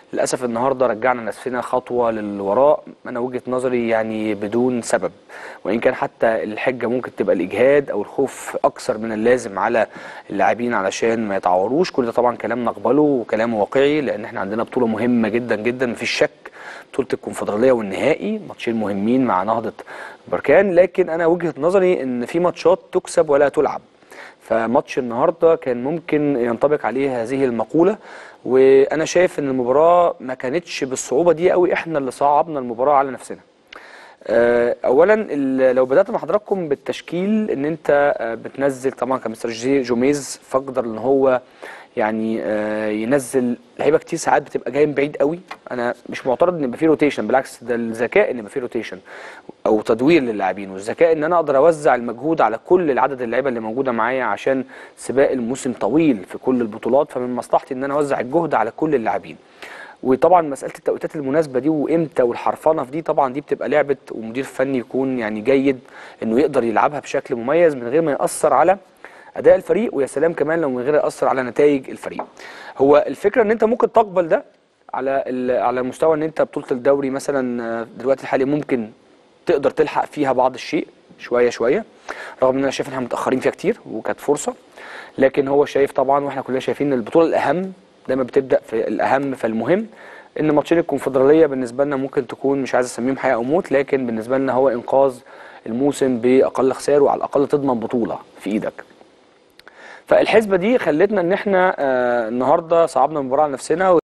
للاسف النهارده رجعنا نفسنا خطوه للوراء انا وجهه نظري يعني بدون سبب وان كان حتى الحجه ممكن تبقى الاجهاد او الخوف اكثر من اللازم على اللاعبين علشان ما يتعوروش كل ده طبعا كلام نقبله وكلام واقعي لان احنا عندنا بطوله مهمه جدا جدا مفيش شك بطوله الكونفدراليه والنهائي ماتشين مهمين مع نهضه بركان لكن انا وجهه نظري ان في ماتشات تكسب ولا تلعب فماتش النهارده كان ممكن ينطبق عليه هذه المقوله وانا شايف ان المباراه ما كانتش بالصعوبه دي قوي احنا اللي صعبنا المباراه على نفسنا آه، اولا ال- لو بدات مع حضراتكم بالتشكيل ان انت آه، بتنزل طبعا كان مستر جي- جوميز فقدر ان هو يعني آه، ينزل لعيبه كتير ساعات بتبقى جاي من بعيد قوي انا مش معترض ان يبقى فيه روتيشن بالعكس ده الذكاء ان يبقى فيه روتيشن او تدوير للاعبين والذكاء ان انا اقدر اوزع المجهود على كل العدد اللعيبه اللي موجوده معايا عشان سباق الموسم طويل في كل البطولات فمن مصلحتي ان انا اوزع الجهد على كل اللاعبين وطبعا مساله التوقيتات المناسبه دي وامتى والحرفنه في دي طبعا دي بتبقى لعبه ومدير فني يكون يعني جيد انه يقدر يلعبها بشكل مميز من غير ما ياثر على اداء الفريق ويا سلام كمان لو من غير ياثر على نتائج الفريق هو الفكره ان انت ممكن تقبل ده على ال- على مستوى ان انت بطوله الدوري مثلا آه، دلوقتي الحالي ممكن تقدر تلحق فيها بعض الشيء شويه شويه رغم ان انا شايف ان احنا متاخرين فيها كتير وكانت فرصه لكن هو شايف طبعا واحنا كلنا شايفين ان البطوله الاهم دايما بتبدا في الاهم فالمهم ان ماتشين الكونفدراليه بالنسبه لنا ممكن تكون مش عايز اسميهم حياه او موت لكن بالنسبه لنا هو انقاذ الموسم باقل خسائر وعلى الاقل تضمن بطوله في ايدك فالحسبه دي خلتنا ان احنا آه النهارده صعبنا المباراه على نفسنا